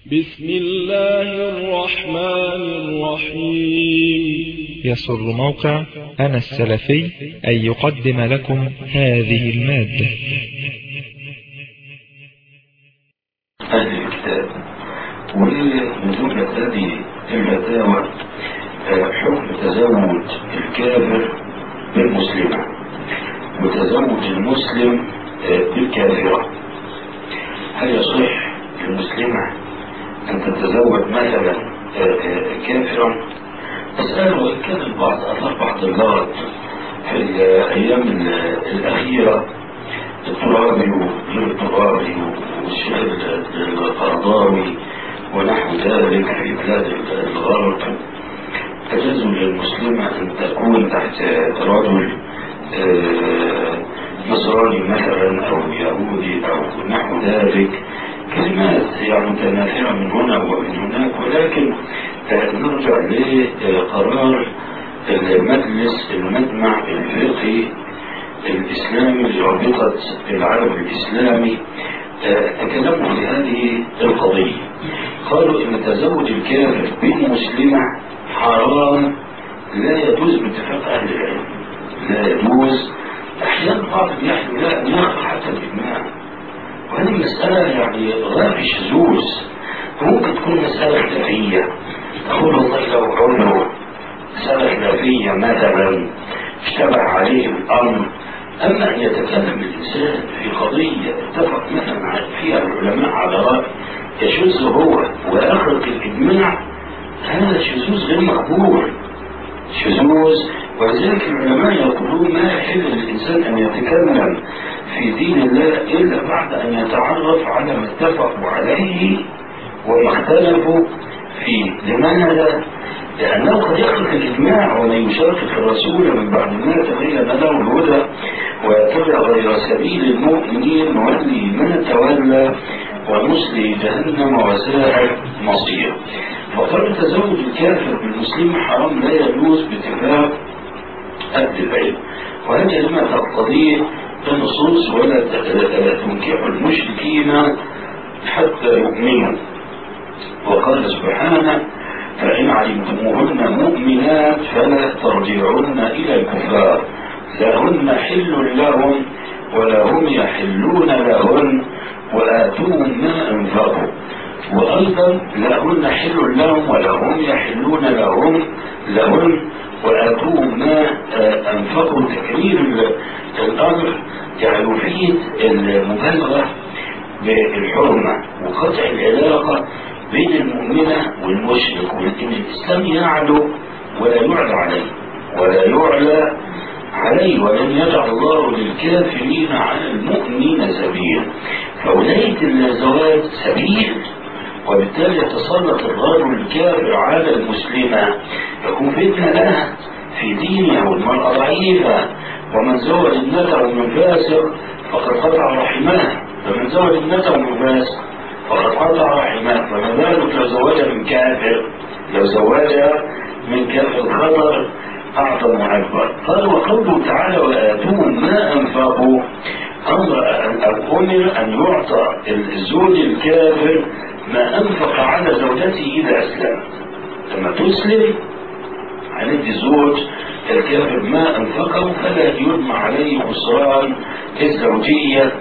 بسم الله الرحمن الرحيم يسر موقع أنا السلفي أن يقدم لكم هذه المادة أهل الكتاب ومن جملة هذه الفتاوى آه، حكم تزوج الكافر بالمسلمة وتزوج المسلم آه، بالكافرة هل يصح للمسلمة أن تتزوج مثلا آه، آه، كافرا أسأل وإن كان البعض أثر بعض اللغط في الأيام ال- الأخيرة الترابي وغير الترابي والشيخ القرضاوي ونحو ذلك في بلاد الغرب تجوز للمسلمة أن تكون تحت رجل آه، نصراني مثلا أو يهودي أو نحو ذلك كلمات يعني متناثرة من هنا ومن هناك ولكن آه، نرجع لقرار المجلس المجمع الفقهي الإسلامي لرابطة العالم الإسلامي آه، تكلموا في هذه القضية قالوا إن تزوج الكافر بالمسلمة حرام لا يجوز باتفاق أهل العلم لا يجوز أحيانا بعض يحلو لا أن يخفى حتى الإجماع وهذه مسألة يعني غير الشذوذ ممكن تكون مسألة خلافية تقول والله لو عمره مسألة خلافية مثلا اشتبه عليه الأمر أما أن يتكلم الإنسان في قضية اتفق مثلا فيها العلماء على رأي يشذ هو ويخرج الإجماع هذا شذوذ غير مقبول شذوذ ولذلك العلماء يقولون ما يحل للإنسان أن يتكلم في دين الله إلا بعد أن يتعرف على ما اتفقوا عليه وما اختلفوا فيه لماذا؟ لأنه قد يخلق الإجماع ومن يشاقق الرسول من بعد ما تبين له الهدى ويتبع غير سبيل المؤمنين نولي ما تولى ونصلي جهنم وساءت مصير فقال تزوج الكافر بالمسلم حرام لا يجوز باتفاق أهل العلم وهذه لما تقتضيه النصوص ولا تنكح المشركين حتى يؤمنوا وقال سبحانه فإن علمتموهن مؤمنات فلا ترجعن إلى الكفار لهن حل لهم ولا هم يحلون لهن وآتوهم ما أنفقوا وأيضا لهن حل لهم ولا هم يحلون لهم لهن وآتوهم ما آه، أنفقوا تكرير ال- الأمر يعني يفيد المبالغة بالحرمة وقطع العلاقة بين المؤمنة والمشرك وإن الإسلام يعلو ولا يعلى عليه ولا يعلى عليه ولن يجعل الله للكافرين على المؤمنين سبيلا فولاية الزواج سبيل وبالتالي يتسلط الرجل الكافر على المسلمة يكون فتنة لها في دينها والمرأة ضعيفة ومن زوج ابنته من فاسق فقد قطع رحمها فمن زوج ابنته من فاسق فقد قطع رحمها فما بالك لو زوجها من كافر لو زوجها من كافر خطر أعظم وأكبر قال وقوله تعالى وآتوهم ما أنفقوا أمر أو أمر أن يعطى الزوج الكافر ما أنفق على زوجته إذا أسلمت لما تسلم عليه الزوج الكافر ما أنفقه فلا يجمع عليه خسران الزوجية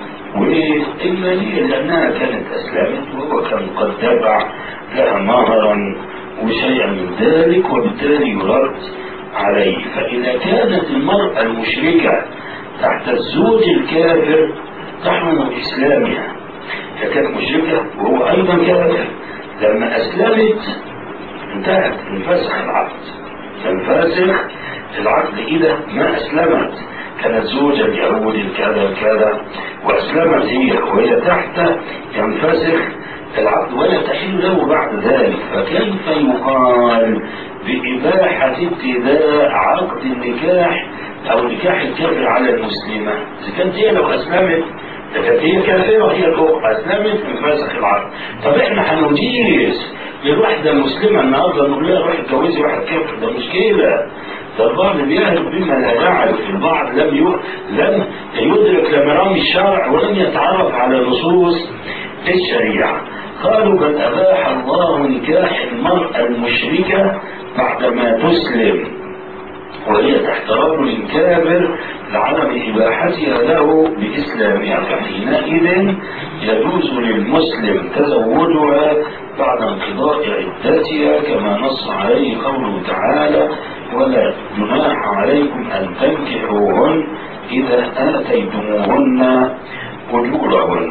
والمالية لأنها كانت أسلمت وهو كان قد تبع لها مهرا وشيئا من ذلك وبالتالي يرد عليه فإذا كانت المرأة المشركة تحت الزوج الكافر تحرم إسلامها فكانت مشركة وهو أيضا كافر لما أسلمت انتهت انفسخ العقد تنفسخ العقد إذا ما أسلمت كانت زوجة اليهود كذا كذا وأسلمت هي وهي تحت ينفسخ العقد ولا تحل له بعد ذلك فكيف يقال بإباحة ابتداء عقد النكاح أو نكاح الكافر على المسلمة إذا كانت هي لو أسلمت ده كانت هي كافرة هي الأخرى أسلمت انفسخ العقد طب إحنا هنجيز للواحدة المسلمة النهارده نقول لها روحي اتجوزي واحد كافر ده مشكلة ده البعض بيهرب بما لا يعرف البعض لم ي... لم يدرك لمرام الشرع ولم يتعرف على نصوص الشريعة قالوا بل أباح الله نكاح المرأة المشركة بعدما تسلم وهي تحت رجل كافر لعدم إباحتها له بإسلامها فحينئذ يجوز للمسلم تزوجها بعد انقضاء عدتها كما نص عليه قوله تعالى ولا جناح عليكم أن تنكحوهن إذا آتيتموهن أجورهن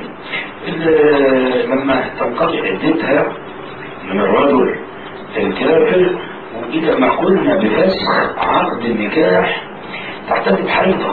لما تنقضي عدتها من الرجل الكافر وإذا ما قلنا بفسخ عقد النكاح تعتمد حيضة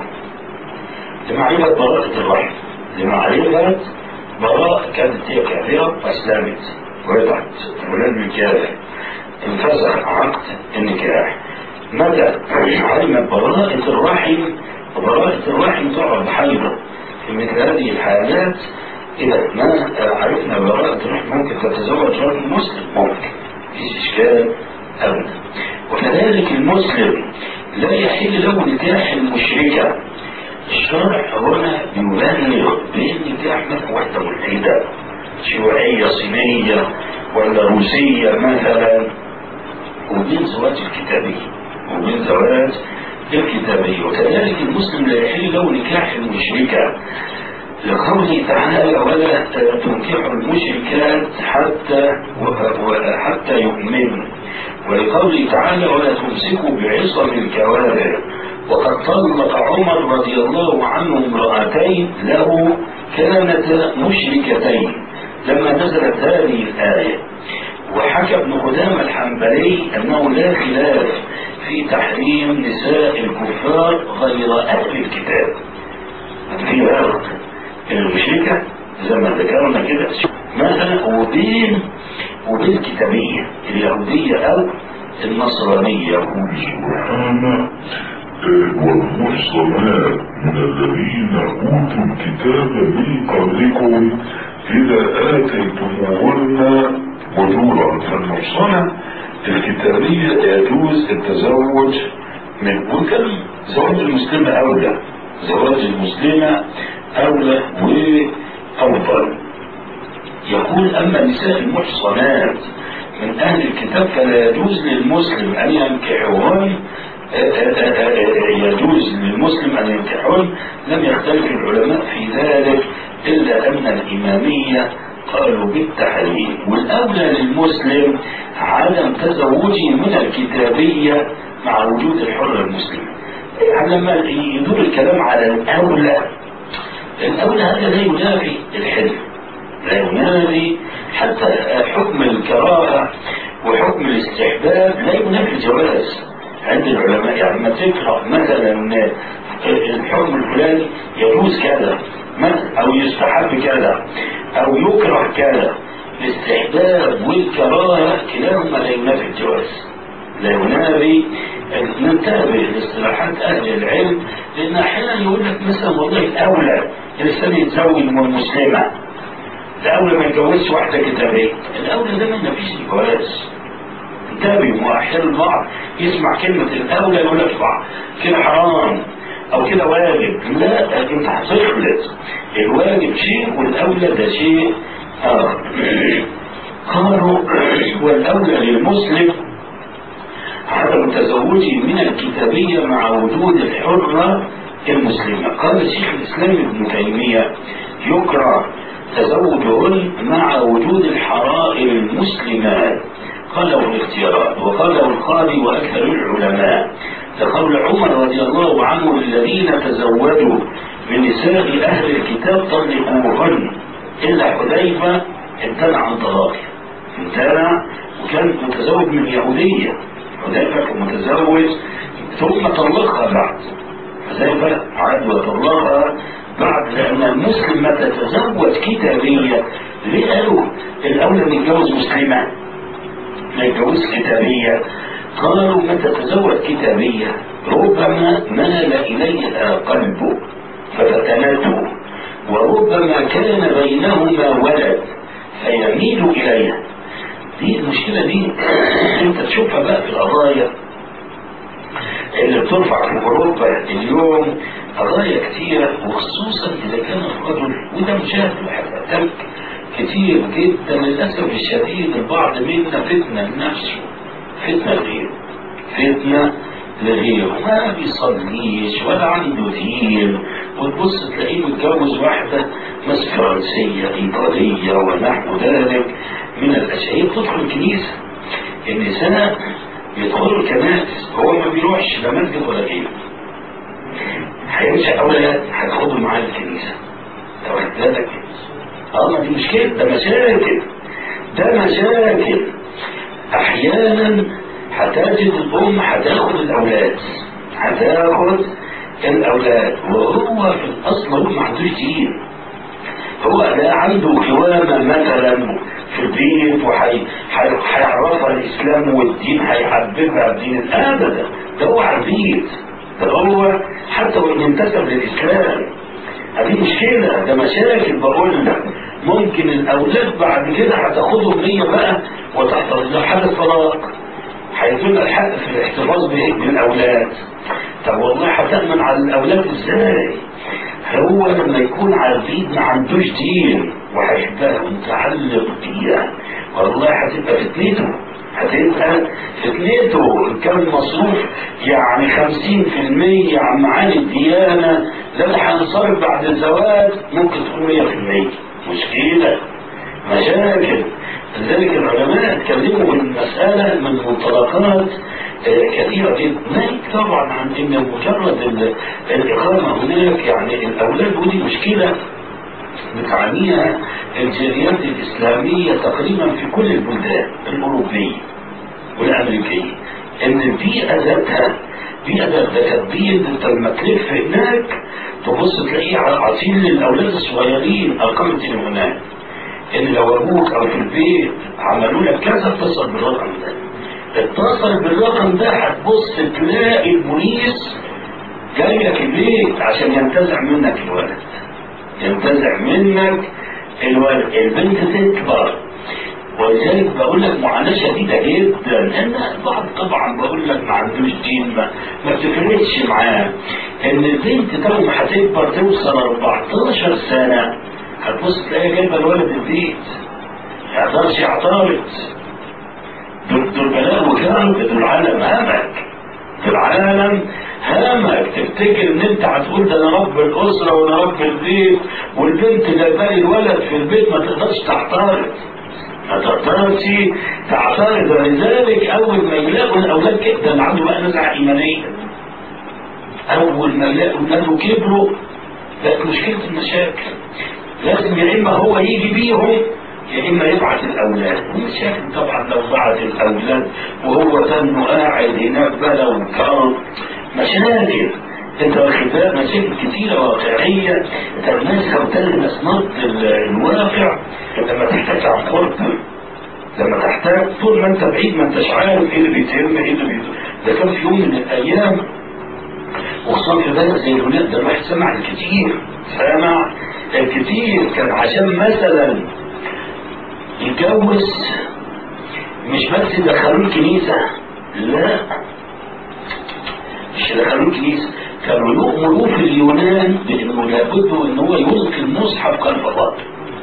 لمعرفة براءة الرحم لمعرفة براءة كانت هي كافرة فأسلمت وهي تحت ولاد الكافر انفسخ عقد النكاح متى علمت براءة الرحم وبراءة الرحم تعرض حيضة في مثل هذه الحالات إذا ما عرفنا براءة الرحم ممكن تتزوج رجل مسلم ممكن مفيش إشكال أبدا وكذلك المسلم لا يحل له نكاح المشركة الشرع هنا يبالغ بين نكاح مثلا واحدة ملحدة شيوعية صينية ولا روسية مثلا وبين زواج الكتابية وبين زواج الكتابية وكذلك المسلم لا يحل له نكاح المشركة لقوله تعالى ولا تنكحوا المشركات حتى حتى يؤمنوا ولقوله تعالى ولا تمسكوا بعصم الكوارث وقد طلق عمر رضي الله عنه امرأتين له كانتا مشركتين لما نزلت هذه الآية وحكى ابن قدامة الحنبلي أنه لا خلاف في تحريم نساء الكفار غير أهل الكتاب في فرق المشركة زي ما ذكرنا كده مثلا وبين وبين الكتابية اليهودية أو النصرانية سبحانه والمحصنات من الذين أوتوا الكتاب من قبلكم إذا آتيتموهن وجورا فالمحصنة الكتابية يجوز التزوج من وكان زواج المسلمة أولى زواج المسلمة أولى وأفضل يقول أما النساء المحصنات من أهل الكتاب فلا يجوز للمسلم أن ينكحهن يجوز للمسلم أن ينكحهن لم يختلف العلماء في ذلك إلا أن الإمامية قالوا بالتحريم والأولى للمسلم عدم تزوجه من الكتابية مع وجود الحرة المسلمة يعني لما يدور الكلام على الأولى الأولى هذا لا ينافي الحلم لا ينافي حتى حكم الكراهة وحكم الاستحباب لا ينافي الجواز عند العلماء يعني ما تكره مثلا الحكم الفلاني يجوز كذا أو يستحب كذا أو يكره كذا الاستحباب والكراهة كلاهما لا ينافي الجواز لا ينافي ننتبه لاصطلاحات أهل العلم لأن أحيانا يقول لك مثلا والله الأولى الإنسان يتزوج من مسلمة الأولى ما يتجوزش واحدة كتابية الأولى ده ما ينافيش الجواز انتبهوا وأحيانا البعض يسمع كلمة الأولى يقول لك كده حرام أو كده واجب لا أنت هتخلط الواجب شيء والأولى ده شيء آخر قالوا والأولى للمسلم عدم تزوجه من الكتابية مع وجود الحرة المسلمة قال شيخ الإسلام ابن تيمية يكره تزوجهن مع وجود الحرائر المسلمات قاله الاختيارات وقاله القاضي وأكثر العلماء لقول عمر رضي الله عنه للذين تزوجوا من نساء أهل الكتاب طلقوهن إلا حذيفة امتنع عن طلاقه امتنع وكان متزوج من يهودية حذيفة كان متزوج ثم طلقها بعد حذيفة عاد وطلقها بعد لأن المسلم متى تزوج كتابية ليه قالوا الأولى نتجوز مسلمة ما يتجوز كتابية قالوا متى تزوج كتابية ربما مال إليها قلبه ففتنته وربما كان بينهما ولد فيميل إليها دي المشكلة دي انت تشوفها بقى في القضايا اللي بترفع في أوروبا اليوم قضايا كتيرة وخصوصا إذا كان الرجل وده مشاهد وحتى كتير جدا للأسف الشديد البعض منا فتنة لنفسه فتنة لغيره فتنة لغيره ما بيصليش ولا عنده دين وتبص تلاقيه متجوز واحدة ناس فرنسية إيطالية ونحو ذلك من الأشياء تدخل الكنيسة النساء يدخلوا الكنائس هو ما بيروحش لا مسجد ولا غيره هيمشي أولاد هتاخدهم معاه الكنيسة لو بالك اه ما دي مشكلة ده مشاكل ده مشاكل أحيانا هتجد الأم هتاخد الأولاد هتاخد الأولاد وهو في الأصل هو ما عندوش دين هو لا عنده قوامة مثلا في البيت وهيعرفها الإسلام والدين هيحببها الدين أبدا ده هو عبيد ده هو حتى وإن انتسب للإسلام هذه مشكلة ده مشاكل بقول لك ممكن الأولاد بعد كده هتاخدهم هي بقى وتحتفظ لها حالة طلاق هيكون الحق في الاحتفاظ بالأولاد طب والله هتأمن على الأولاد ازاي؟ هو لما يكون عبيد ما عندوش دين وهيحبها ومتعلق بيها والله هتبقى فتنته هتبقى فتنته إن كان المصروف يعني خمسين في المية عن معاني الديانة لما هنصرف بعد الزواج ممكن تكون مية في المية مشكلة مشاكل لذلك العلماء اتكلموا في المسألة من منطلقات كثيرة جدا ناهيك طبعا عن ان مجرد الإقامة هناك يعني الأولاد ودي مشكلة بتعانيها الجاليات الإسلامية تقريبا في كل البلدان الأوروبية والأمريكية إن البيئة ذاتها بيئة ذاتها الدين أنت لما تلف هناك تبص تلاقيه عاطين للأولاد الصغيرين أرقام التليفونات إن لو أبوك أو في البيت عملوا لك كذا اتصل بالرقم ده اتصل بالرقم ده هتبص تلاقي البوليس جاي لك البيت عشان ينتزع منك الولد ينتزع منك الولد البنت تكبر ولذلك بقول لك معاناة شديدة جدا لأن البعض طبعا بقول لك ما عندوش دين ما, ما بتفرقش معاه إن البنت تو ما هتكبر توصل 14 سنة هتبص تلاقيها جايبة الولد البيت ما يقدرش يعترض دول دول بلاء وكرم دول العالم هامك في العالم هامك تفتكر ان انت هتقول ده انا رب الاسره وانا رب البيت والبنت جايبه لي الولد في البيت ما تقدرش تعترض ما تقدرش تعترض ولذلك اول ما يلاقوا الاولاد كده اللي عنده بقى نزعه ايمانيه اول ما يلاقوا اولاده كبروا بقت مشكله المشاكل لازم يا اما هو يجي بيهم يا اما يبعت الاولاد ومشاكل طبعا لو بعت الاولاد وهو تنه قاعد هناك بلا وكرم مشاكل انت واخد بالك مشاكل كتيرة واقعية تلمسها وتلمس نبض الواقع لما تحتاج عن قرب لما تحتاج طول ما انت بعيد ما انتش عارف ايه اللي بيتم ايه اللي بيتم ده كان في يوم من الايام وخصوصا في بلد زي الولاد ده الواحد سمع الكتير سمع الكتير كان عشان مثلا يتجوز مش بس يدخلوه الكنيسة لا مش يدخلوه الكنيسة كانوا يؤمروا في اليونان بانه لابد ان هو يلقي المصحف خلف الرب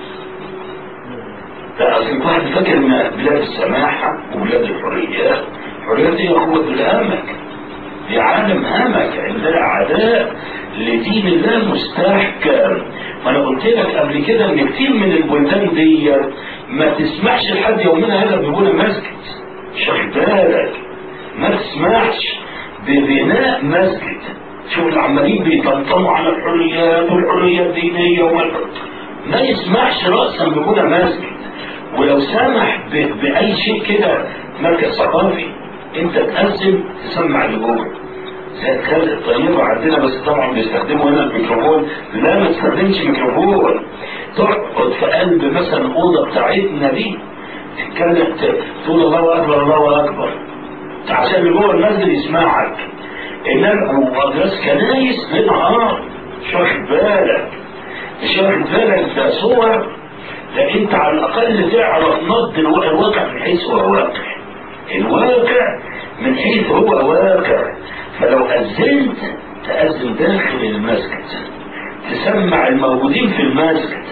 لا اصل الواحد فاكر ان بلاد السماحة وبلاد الحريات الحريات دي قوة الامك في عالم همك عندها عداء لدين الله مستحكم ما انا قلت لك قبل كده ان كتير من البلدان دي ما تسمحش لحد يومنا هذا ببنى مسجد مش واخد بالك ما تسمحش ببناء مسجد شوف العمالين بيطمطموا على الحريات والحريه الدينيه وما ما يسمحش راسا ببنى مسجد ولو سمح باي شيء كده مركز ثقافي انت تقسم تسمع لجوه زي الخلق الطيبة عندنا بس طبعا بيستخدموا هنا الميكروفون لا ما تستخدمش ميكروفون تقعد في قلب مثلا أوضة بتاعتنا دي تتكلم تقول الله أكبر الله أكبر عشان اللي جوه المسجد يسمعك إنما ومدرسة كنايس بالنهار مش واخد بالك مش واخد بالك ده صور لا أنت على الأقل تعرف نبض الواقع من حيث هو واقع الواقع من حيث هو واقع فلو أذنت تأذن داخل المسجد تسمع الموجودين في المسجد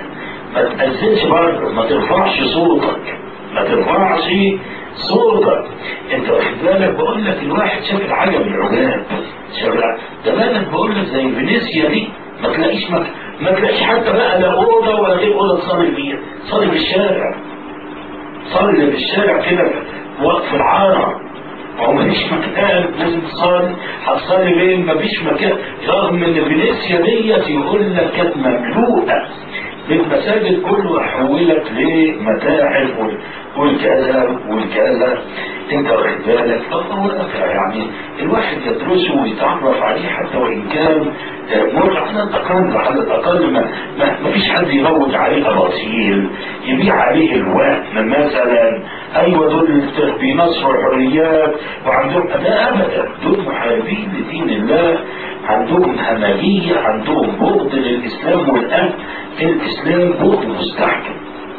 ما تأذنش بره ما ترفعش صوتك ما ترفعش صوتك انت واخد بالك بقول لك الواحد شاف العجب العجاب شاف العجب ده بالك بقول لك زي فينيسيا دي ما تلاقيش ما, ما تلاقيش حتى بقى لا اوضه ولا غير اوضه تصلي فيها صلي في الشارع صلي في الشارع كده وقف العارة هو مفيش مكان لازم تصلي هتصلي فين مفيش مكان رغم ان فينيسيا ديت يقول لك كانت مملوءه المساجد كله حولت لمتاحف والكذا والكذا انت واخد بالك هو نافع يعني الواحد يدرسه ويتعرف عليه حتى وان كان مر على الاقل على الاقل ما, ما, ما فيش حد يروج عليه اباطيل يبيع عليه الوهم مثلا ايوه دول بينصروا الحريات وعندهم ده ابدا دول محاربين لدين الله عندهم همجيه عندهم بغض للاسلام والاهل الاسلام بغض مستحكم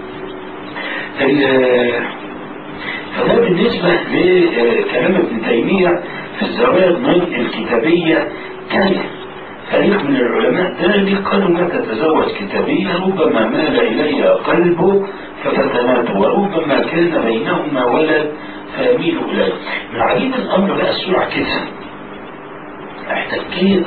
فده بالنسبة لكلام ابن تيمية في الزواج من الكتابية كان فريق من العلماء ذلك قالوا لا تتزوج كتابية ربما مال إليها قلبه ففتناته وربما كان بينهما ولد فيميل إليه من عجيب الأمر بقى السرعة كده احتكيت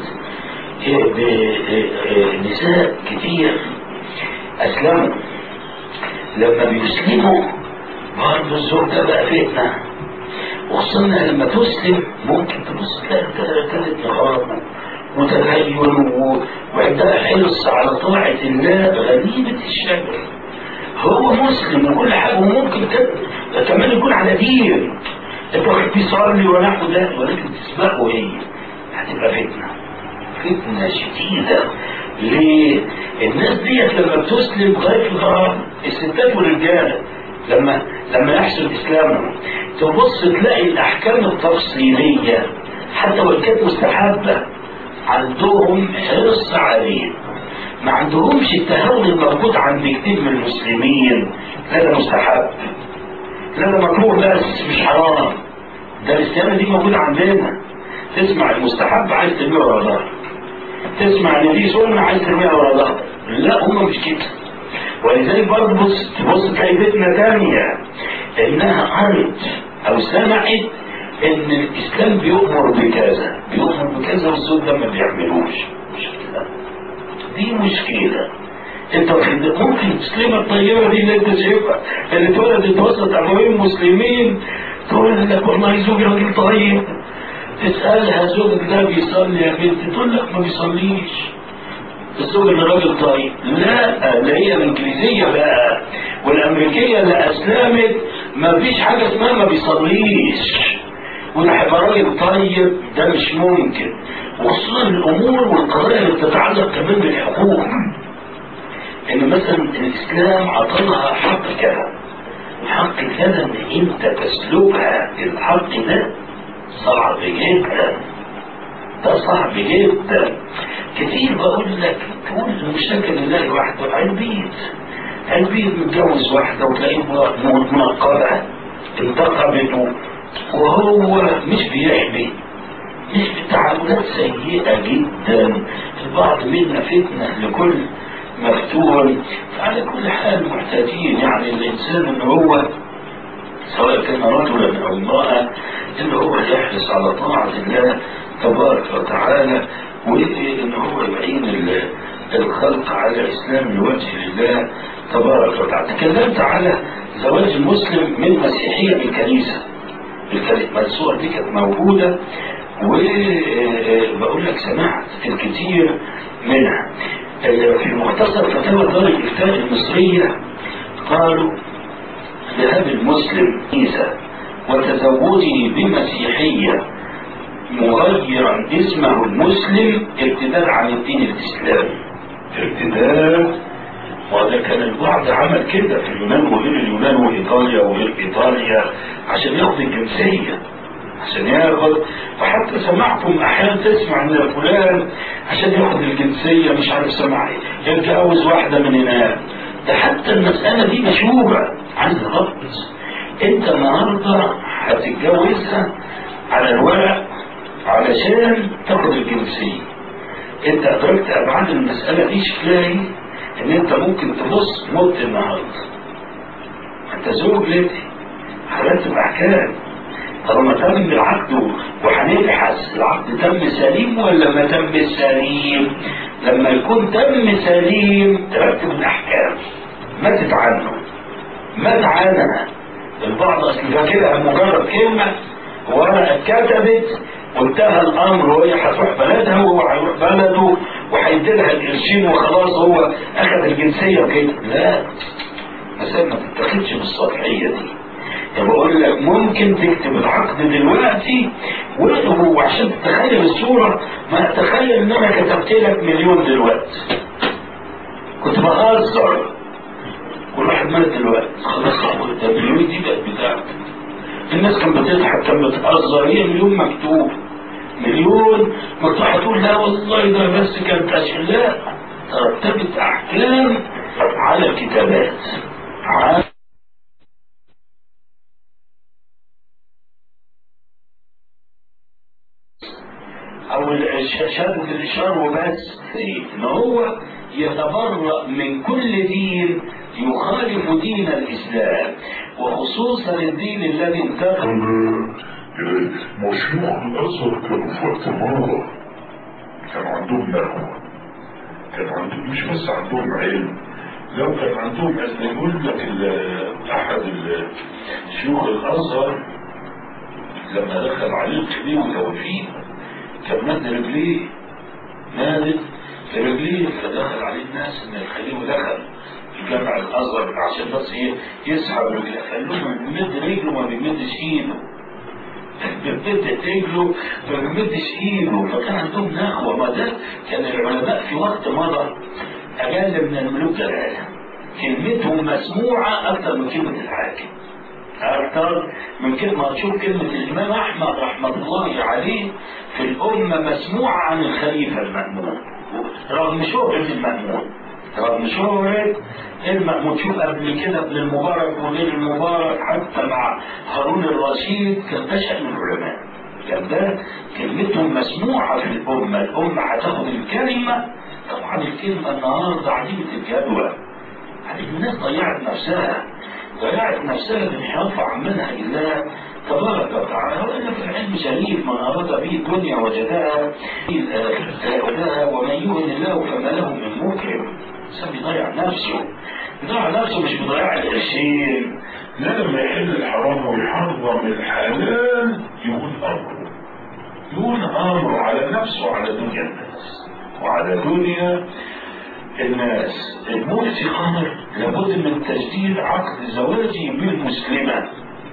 بنساء كتير أسلموا لما بيسلموا برضه الزوج ده بقى فتنة وخصوصا لما تسلم ممكن تبص تلاقي ثلاث نهار وتغير وعندها حرص على طاعة الله غريبة الشكل هو مسلم وكل حاجة وممكن كمان يكون على دين انت واحد بيصلي ونحو ده ولكن تسبقه هي هتبقى فتنة فتنة شديدة ليه؟ الناس ديت لما بتسلم غاية الغرام الستات والرجالة لما لما يحصل اسلامهم تبص تلاقي الاحكام التفصيليه حتى وان كانت مستحبه عندهم حرص عليه ما عندهمش التهاون الموجود عند كتير من المسلمين لا ده مستحب لا ده مكروه بس مش حرام ده الاسلام دي موجوده عندنا تسمع المستحب عايز ترميه ورا ظهرك تسمع ان دي سنه عايز ترميها ورا ظهرك لا هم مش كده ولذلك برضه بص تبص تلاقي فتنه ثانيه انها قرت او سمعت ان الاسلام بيؤمر بكذا بيؤمر بكذا والزوج ده ما بيعملوش مشكله دي مشكله انت واخد ممكن المسلمه الطيبه دي اللي انت شايفها اللي اتولدت وسط ابوين مسلمين تقول لك والله زوجي راجل طيب تسالها زوجك ده بيصلي يا بنتي تقول لك ما بيصليش الزوج اللي راجل طيب لا اللي هي الانجليزيه بقى والامريكيه اللي اسلمت ما فيش حاجه اسمها ما بيصليش وده هيبقى راجل طيب ده مش ممكن وخصوصا الامور والقضايا اللي بتتعلق كمان بالحقوق ان مثلا الاسلام عطاها حق كذا حق كذا ان انت تسلكها الحق ده صعب جدا ده صعب جدا كتير بقول لك تقول مشتكى لله وحده عربيد عربيد متجوز واحدة وتلاقيه منقبة انتقبته وهو مش بيحمي مش بتعاملات سيئة جدا البعض منا فتنة لكل مفتون فعلى كل حال محتاجين يعني الإنسان إن هو سواء كان رجلا أو امرأة إن هو يحرص على طاعة الله تبارك وتعالى وإن هو يعين الخلق على إسلام الوجه لله تبارك وتعالى تكلمت على زواج المسلم من مسيحية بالكنيسة الكنيسة الصور دي كانت موجودة وبقول لك سمعت الكثير منها في مختصر فتاوى دار الإفتاء المصرية قالوا ذهاب المسلم كنيسة وتزوجه بمسيحية مغيرا اسمه المسلم ارتداد عن الدين الإسلامي ارتداد وده كان البعض عمل كده في اليونان وغير اليونان وإيطاليا وغير إيطاليا عشان ياخد الجنسية عشان ياخد وحتى سمعتم احيانا تسمع ان فلان عشان ياخد الجنسيه مش عارف سمع ايه يتجوز واحده من هناك ده حتى المساله دي مشهوره عايز ربط انت النهارده هتتجوزها على الورق علشان تاخد الجنسيه انت ادركت ابعاد المساله دي تلاقي ان انت ممكن تبص مت النهارده انت زوج ليتي هرتب احكام طالما تم العقد وهنبحث العقد تم سليم ولا ما تم سليم لما يكون تم سليم ترتب الاحكام ما تتعنوا ما تعانى البعض اصل فاكرها مجرد كلمه ورقه اتكتبت وانتهى الامر وهي هتروح بلدها وهو هيروح بلده وهيديلها القرشين وخلاص هو اخذ الجنسيه وكده لا مسألة ما تتاخدش بالسطحيه دي بقول لك ممكن تكتب العقد دلوقتي وعشان تتخيل الصورة ما تخيل ان انا كتبت لك مليون دلوقتي كنت بهزر كل واحد مات دلوقتي خلاص ده مليون دي بقت بتاعتك الناس كانت بتضحك كانت بتهزر هي مليون مكتوب مليون مكتوب هتقول لا والله ده بس كانت اشياء لا ترتبت احكام على الكتابات على او شهادة الاشار وبس ان هو يتبرأ من كل دين يخالف دين الاسلام وخصوصا الدين الذي انتهى مشيوخ الازهر كانوا في وقت مرة كانوا عندهم نهوة كان عندهم مش بس عندهم علم لو كان عندهم اصل يقول لك احد شيوخ الازهر لما دخل عليه الخليل وتوفيق كان مد رجليه مادت رجليه فدخل عليه الناس من الخليل ودخل في جامع الازهر عشان بس يسحب رجليه قال له ما بيمد رجله ما بيمدش ايده بيمد رجله ما بيمدش ايده فكان عندهم نخوه ما ده كان العلماء في وقت مضى اقل من الملوك جلاله كلمتهم مسموعه اكثر من كلمه الحاكم أكثر من كلمة تشوف كلمة الإمام أحمد رحمة الله عليه في الأمة مسموعة عن الخليفة المأمون رغم شهرة المأمون رغم شهرة المأمون شوف قبل كده ابن المبارك وغير المبارك حتى مع هارون الرشيد كان ده شأن العلماء كان ده كلمتهم مسموعة في الأمة الأمة هتاخد الكلمة طبعا الكلمة النهاردة عديمة الجدوى الناس ضيعت نفسها ضيعت نفسها بانحراف عن منهج الله تبارك وتعالى وإن في العلم شريف من أراد به الدنيا وجدها وجدها ومن يهن الله فما له من مكرم الإنسان بيضيع نفسه بيضيع نفسه مش بيضيع القرشين لا لما يحل الحرام ويحرم الحلال يكون أمره يكون أمره على نفسه وعلى دنيا الناس وعلى دنيا الناس المفتي قال لابد من تجديد عقد زواجي بالمسلمة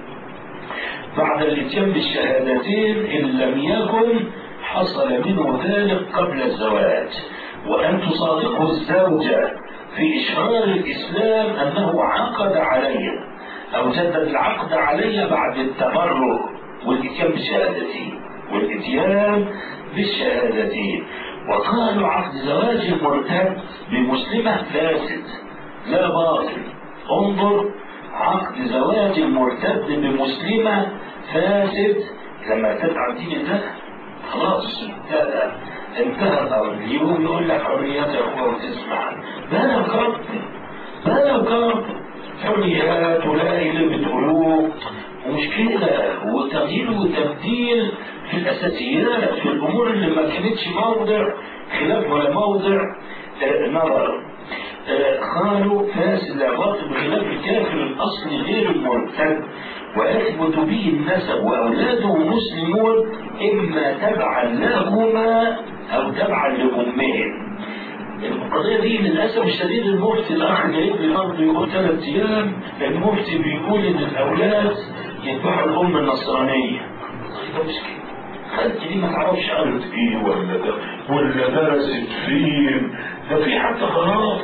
بعد الاتيان بالشهادتين إن لم يكن حصل منه ذلك قبل الزواج وأن تصادقه الزوجة في إشعار الإسلام أنه عقد عليها أو جدد العقد عليها بعد التبرع والإتيان بالشهادتين والإتيان بالشهادتين وقالوا عقد زواج المرتد بمسلمة فاسد لا باطل انظر عقد زواج المرتد بمسلمة فاسد لما تدعى دين الله خلاص انتهى انتهى الامر اليوم يقول لك حريات يا اخوه وتسمع ما لو كرم ما لو كرم حريات ولا اللي بتقولوه ومشكلة وتغيير وتبديل في الأساسيات في الأمور اللي ما كانتش موضع خلاف ولا موضع نظر قالوا فاسد لا باطل بخلاف الكافر الأصلي غير المرتد ويثبت به النسب وأولاده مسلمون إما تبعا لهما أو تبعا لأمهم القضية دي للأسف الشديد المفتي الأخ جايب لي برضه يقول ثلاث أيام المفتي بيقول إن الأولاد يتبعوا الأم النصرانية ده مش كده خالتي دي ما تعرفش قالت ايه ولا ده ولا درست فين ده في حتى قرار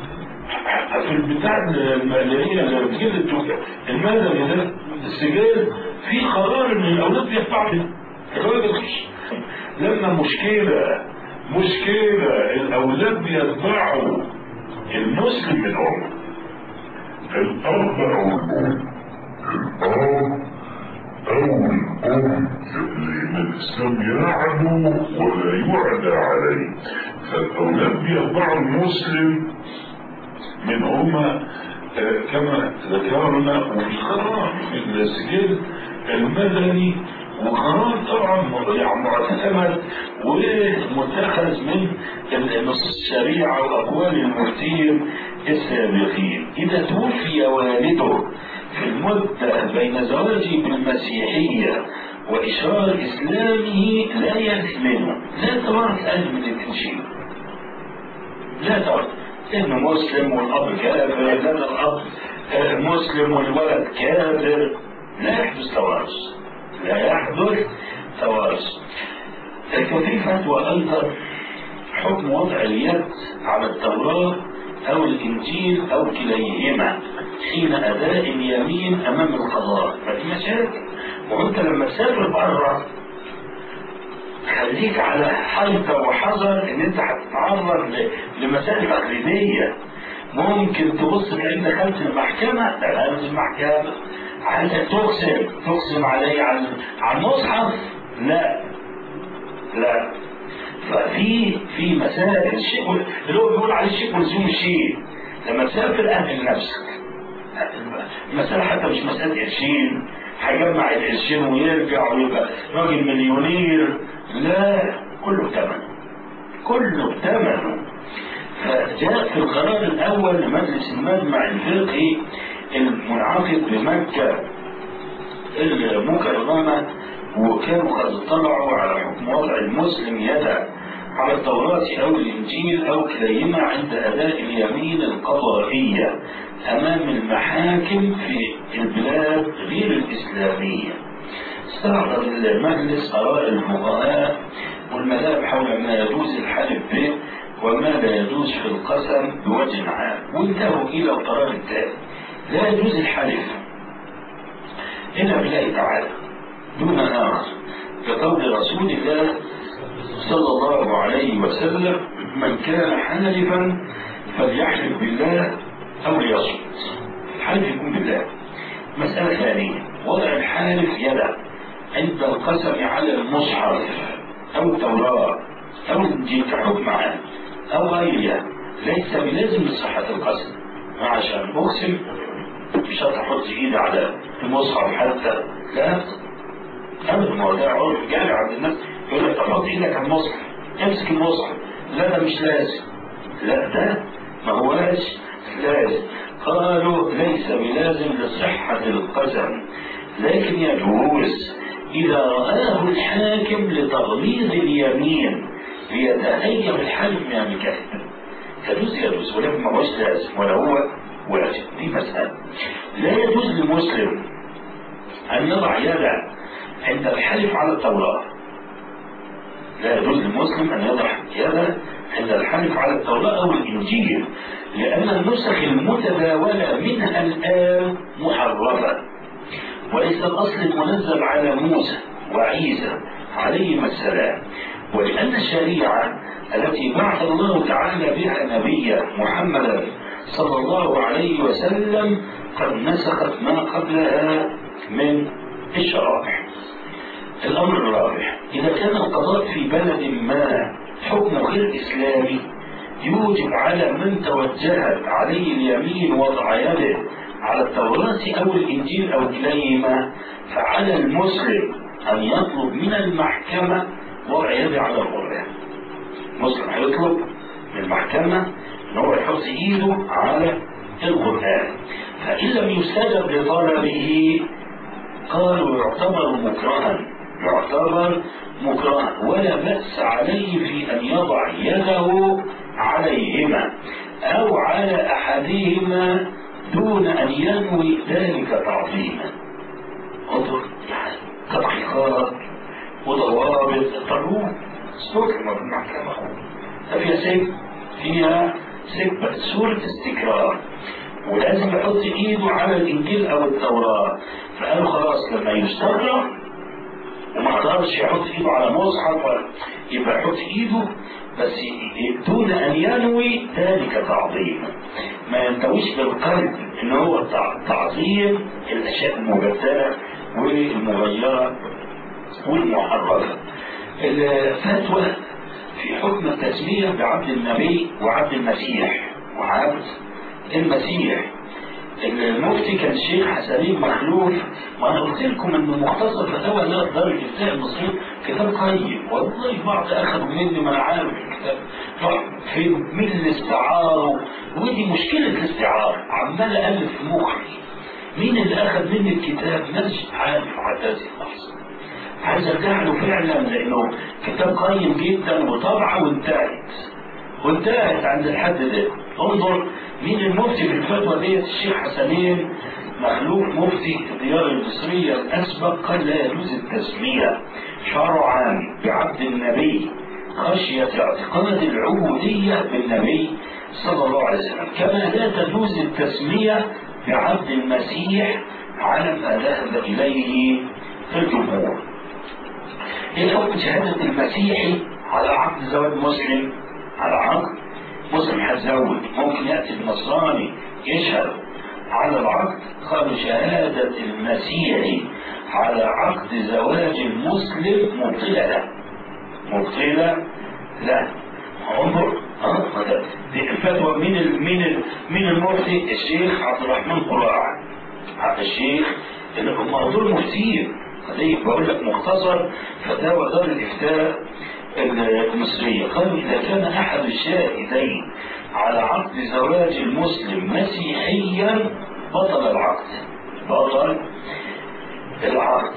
في البتاع المالية اللي بتجيب المدني ده السجل في قرار ان الاولاد بيدفعوا الراجل لما مشكلة مشكلة الأولاد بيتبعوا المسلم الأم الأب أو الأم الأب أو الأم لأن الإسلام يعلو ولا يعلى عليه فالأولاد بيتبعوا المسلم منهما آه، كما ذكرنا وفي قرار من السجل المدني وقرار طبعا يعني معتمد ومتخذ من نص الشريعة وأقوال المفتين السابقين إذا توفي والده في المدة بين زواجه بالمسيحية وإشرار إسلامه لا يرث منه لا توارث أهل من التنشير لا توارث إنه مسلم والأب كافر لأن الأب آه، مسلم والولد كافر لا يحدث توارث لا يحدث توارث لكن في فتوى أيضا حكم وضع اليد على التوراة أو الإنجيل أو كليهما حين أداء اليمين أمام القضاء فدي مشاكل وأنت لما تسافر بره خليك على حيطة وحذر إن أنت هتتعرض ل- لمسائل تقليدية ممكن تبص بعين دخلت المحكمة دخلت المحكمة عايزك تقسم تقسم علي على على المصحف لا لا ففي في مسائل الشيء اللي هو بيقول عليه الشيء ملزوم الشيء لما تسافر اهل نفسك المسألة حتى مش مسألة قرشين هيجمع القرشين ويرجع ويبقى راجل مليونير لا كله ثمنه كله ثمنه فجاء في القرار الأول لمجلس المجمع الفقهي المنعقد بمكة المكرمة وكانوا قد اطلعوا على حكم وضع المسلم يدا على التوراة أو الإنجيل أو كليهما عند أداء اليمين القضائية أمام المحاكم في البلاد غير الإسلامية استعرض المجلس آراء الفقهاء والمذاهب حول ما يجوز الحلف به وما لا يجوز في القسم بوجه عام وانتهوا إلى القرار التالي لا يجوز الحلف إلا بالله تعالى دون آخر كقول رسول الله صلى الله عليه وسلم من كان حالفا فليحلف بالله أو ليصمت الحلف يكون بالله مسألة ثانية وضع الحالف يده عند القسم على المصحف أو التوراة أو الإنجيل كحكم عام أو غيرها ليس بلازم لصحة القسم عشان أقسم مش شرط أحط إيدي على المصحف حتى لا أبدا ما هو ده عرف جاري عند الناس يقول لك تحط إيدك على المصحف امسك المصحف لا ده مش لازم لا ده ما هواش لازم قالوا ليس بلازم لصحة القسم لكن يجوز إذا رآه الحاكم لتغليظ اليمين ليتهيأ الحلف من الكذب يجوز يجوز ولكن ما هوش لازم ولا هو واجب دي مسألة لا يجوز لمسلم أن يضع يده عند الحلف على التوراة لا يجوز للمسلم أن يضع يده عند الحلف على التوراة أو الإنجيل لأن النسخ المتداولة منها الآن محرفة وليس الأصل المنزل على موسى وعيسى عليهما السلام ولأن الشريعة التي بعث الله تعالى بها نبيه محمدا صلى الله عليه وسلم قد نسخت ما قبلها من الشرائع الأمر الرابع إذا كان القضاء في بلد ما حكم غير إسلامي يوجب على من توجهت عليه اليمين وضع يده على التوراة أو الإنجيل أو كليهما فعلى المسلم أن يطلب من المحكمة وضع يده على القرآن المسلم هيطلب من المحكمة أن هو يحط إيده على القرآن فإن لم يستجب لطلبه قالوا يعتبر مكرها يعتبر مكرها ولا بأس عليه في أن يضع يده عليهما أو على أحدهما دون أن ينوي ذلك تعظيما انظر يعني تضحيقات وضوابط قانون استكرم بالمحكمة فيها سجن فيها سجن سورة استكرار ولازم يحط ايده على الانجيل او التوراة فقالوا خلاص لما يستغرب وما قدرش يحط ايده على مصحف ولا يبقى يحط ايده بس دون ان ينوي ذلك تعظيما ما ينتويش بالقلب ان هو تعظيم الاشياء المبتلة والمغيرة والمحرفة الفتوى في حكم التسمية بعبد النبي وعبد المسيح وعبد المسيح المفتي كان الشيخ حسنين مخلوف وانا قلت لكم انه مختصر فتاوى لا دار الافتاء المصري كتاب قيم والله بعض اخذوا مني ما انا عارف الكتاب في من الاستعاره ودي مشكله الاستعاره عمال الف في مخي مين اللي اخذ مني الكتاب مش عارف حتى هذه اللحظه عايز ارجع له فعلا لانه كتاب قيم جدا وطبعه وانتهت وانتهت عند الحد ده انظر مين المفتي في الفتوى ديت الشيخ حسنين مخلوق مفتي الديار المصرية الأسبق قال لا يجوز التسمية شرعا بعبد النبي خشية اعتقاد العبودية بالنبي صلى الله عليه وسلم كما لا تجوز التسمية بعبد المسيح على ما ذهب إليه الجمهور ايه حكم شهادة المسيحي على عقد زواج مسلم على عقد مسلم هتزوج ممكن يأتي النصراني يشهد على العقد قالوا شهادة المسيحي على عقد زواج المسلم مبطلة لا مبطلة لا انظر اه دي الفتوى من ال من ال من المفتي الشيخ عبد الرحمن قراع الشيخ اللي هم دول مفتين هذه بقول لك مختصر فتاوى دار الافتاء المصرية قالوا إذا كان أحد الشاهدين على عقد زواج المسلم مسيحيا بطل العقد بطل العقد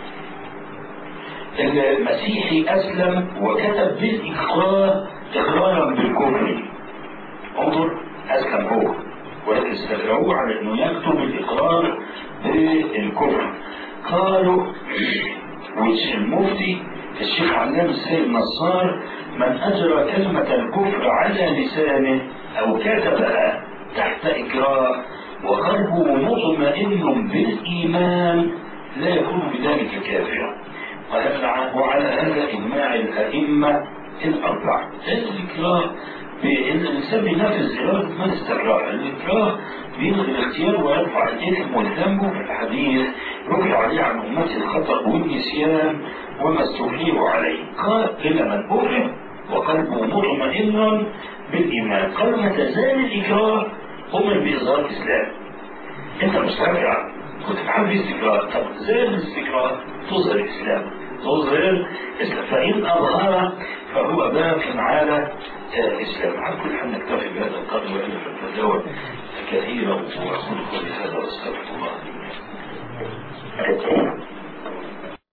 المسيحي أسلم وكتب بالإقرار إقرارا بالكفر انظر أسلم هو ولكن استدعوه على أنه يكتب الإقرار بالكفر قالوا والمفتي الشيخ علام السيد نصار من أجرى كلمة الكفر على لسانه أو كتبها تحت إكراه وقلبه مطمئن بالإيمان لا يكون بذلك كافرا وعلى هذا إجماع الأئمة الأربعة الإكراه الإنسان بينافس إرادة من استكراه الإكراه بيلغي الاختيار ويرفع الإثم والذنب في الحديث رفع عليه عن أمتي الخطأ والنسيان وما استوحيه عليه قال إلى من أكره وقلبه مطمئن بالإيمان قال متى زال الإكراه أمر بإظهار الإسلام أنت مستمع كنت تحب استكراه طب زال الاستكراه تظهر الإسلام تظهر الإسلام فإن أظهر فهو باق على الإسلام على كل حال نكتفي بهذا القدر وإلا فالفتاوى كثيرة وأقول قولي هذا واستغفر الله